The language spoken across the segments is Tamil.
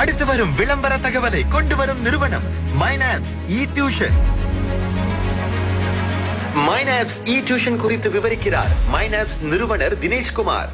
அடுத்து வரும் விளம்பர தகவலை கொண்டு வரும் நிறுவனம் மைனாப்ஸ் இ டியூஷன் மைனாப்ஸ் இ டியூஷன் குறித்து விவரிக்கிறார் மைனாப்ஸ் நிறுவனர் தினேஷ்குமார்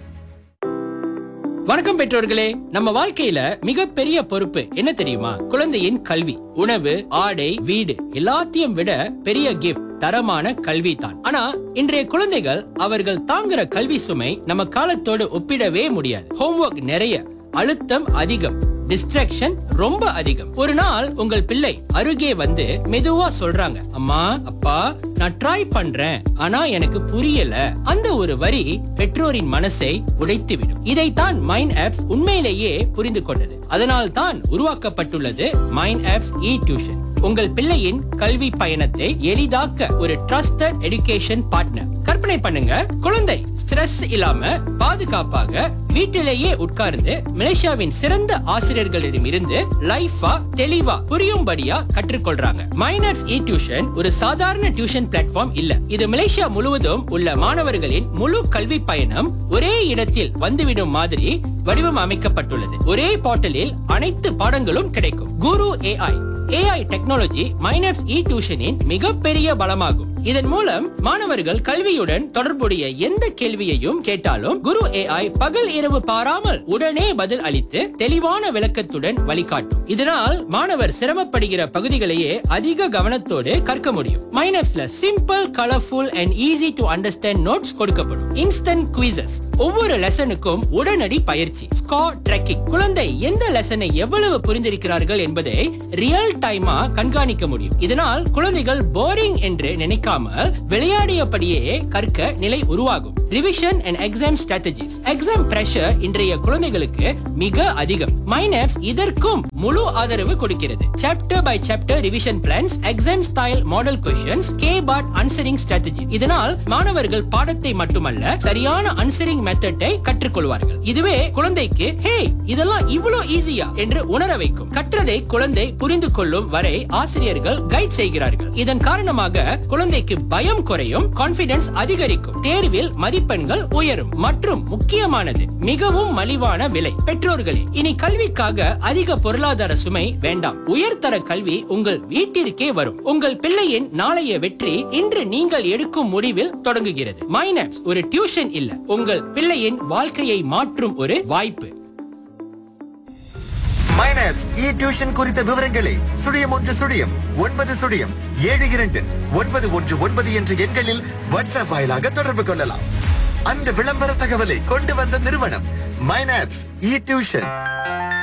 வணக்கம் பெற்றோர்களே நம்ம வாழ்க்கையில மிகப்பெரிய பொறுப்பு என்ன தெரியுமா குழந்தையின் கல்வி உணவு ஆடை வீடு எல்லாத்தையும் விட பெரிய கிஃப்ட் தரமான கல்வி தான் ஆனா இன்றைய குழந்தைகள் அவர்கள் தாங்குற கல்வி சுமை நம்ம காலத்தோடு ஒப்பிடவே முடியாது ஹோம்ஒர்க் நிறைய அழுத்தம் அதிகம் டிஸ்ட்ராக்ஷன் ரொம்ப அதிகம் ஒரு நாள் உங்கள் பிள்ளை அருகே வந்து மெதுவா சொல்றாங்க அம்மா அப்பா நான் ட்ரை பண்றேன் ஆனா எனக்கு புரியல அந்த ஒரு வரி பெற்றோரின் மனசை உடைத்துவிடும் இதைத்தான் மைண்ட் ஆப்ஸ் உண்மையிலேயே புரிந்து கொண்டது அதனால் தான் உருவாக்கப்பட்டுள்ளது மைண்ட் ஆப்ஸ் இ டியூஷன் உங்கள் பிள்ளையின் கல்வி பயணத்தை எளிதாக்க ஒரு ட்ரஸ்டட் எடுகேஷன் பார்ட்னர் கற்பனை பண்ணுங்க குழந்தை ஸ்ட்ரெஸ் இல்லாம பாதுகாப்பாக வீட்டிலேயே உட்கார்ந்து மலேசியாவின் சிறந்த ஆசிரியர்களிடம் இருந்து லைஃபா தெளிவா புரியும்படியா கற்றுக்கொள்றாங்க மைனர்ஸ் இ டியூஷன் ஒரு சாதாரண டியூஷன் பிளாட்ஃபார்ம் இல்ல இது மலேசியா முழுவதும் உள்ள மாணவர்களின் முழு கல்வி பயணம் ஒரே இடத்தில் வந்துவிடும் மாதிரி வடிவம் அமைக்கப்பட்டுள்ளது ஒரே போர்ட்டலில் அனைத்து பாடங்களும் கிடைக்கும் Guru AI AI technology Minors e டியூஷனின் மிகப்பெரிய பலமாகும் இதன் மூலம் மாணவர்கள் கல்வியுடன் தொடர்புடைய எந்த கேள்வியையும் கேட்டாலும் குரு ஏஐ பகல் இரவு பாராமல் உடனே பதில் அளித்து தெளிவான விளக்கத்துடன் வழிகாட்டும் இதனால் மாணவர் சிரமப்படுகிற பகுதிகளையே அதிக கவனத்தோடு கற்க முடியும் மைனர்ஸ்ல simple colourful and easy to understand notes கொடுக்கப்படும் இன்ஸ்டன்ட் குவிசஸ் ஒவ்வொரு லெசனுக்கும் உடனடி பயிற்சி ஸ்கார் ட்ரெக்கிங் குழந்தை எந்த லெசனை எவ்வளவு புரிந்திருக்கிறார்கள் என்பதை ரியல் டைமா கண்காணிக்க முடியும் இதனால் குழந்தைகள் போரிங் என்று நினைக்காமல் விளையாடியபடியே கற்க நிலை உருவாகும் revision and exam strategies exam pressure இன்றைய குழந்தைகளுக்கு மிக அதிகம் மைனப்ஸ் இதற்கும் முழு ஆதரவு கொடுக்கிறது chapter by chapter revision plans exam style model questions கே பாட் அன்சரிங் ஸ்ட்ராட்டஜி இதனால் மாணவர்கள் பாடத்தை மட்டுமல்ல சரியான அன்சரிங் மெத்தட்டை கற்றுக்கொள்வார்கள் இதுவே குழந்தைக்கு ஹே இதெல்லாம் இவ்வளவு ஈஸியா என்று உணர வைக்கும் கற்றதை குழந்தை புரிந்து கொள்ளும் வரை ஆசிரியர்கள் கைட் செய்கிறார்கள் இதன் காரணமாக குழந்தைக்கு பயம் குறையும் கான்பிடன்ஸ் அதிகரிக்கும் தேர்வில் மதிப்பெண்கள் உயரும் மற்றும் முக்கியமானது மிகவும் மலிவான விலை பெற்றோர்களே இனி கல்விக்காக அதிக பொருளாதார சுமை வேண்டாம் உயர்தர கல்வி உங்கள் வீட்டிற்கே வரும் உங்கள் பிள்ளையின் நாளைய வெற்றி இன்று நீங்கள் எடுக்கும் முடிவில் தொடங்குகிறது மைனப்ஸ் ஒரு டியூஷன் இல்ல உங்கள் பிள்ளையின் வாழ்க்கையை மாற்றும் ஒரு வாய்ப்பு மைனாப்ஸ் இ டியூஷன் குறித்த விவரங்களை சுழியம் ஒன்று சுழியம் ஒன்பது சுழியம் ஏழு இரண்டு ஒன்பது ஒன்று ஒன்பது என்ற எண்களில் வாட்ஸ்அப் வாயிலாக தொடர்பு கொள்ளலாம் அந்த விளம்பர தகவலை கொண்டு வந்த நிறுவனம் மைனாப்ஸ் இ டியூஷன்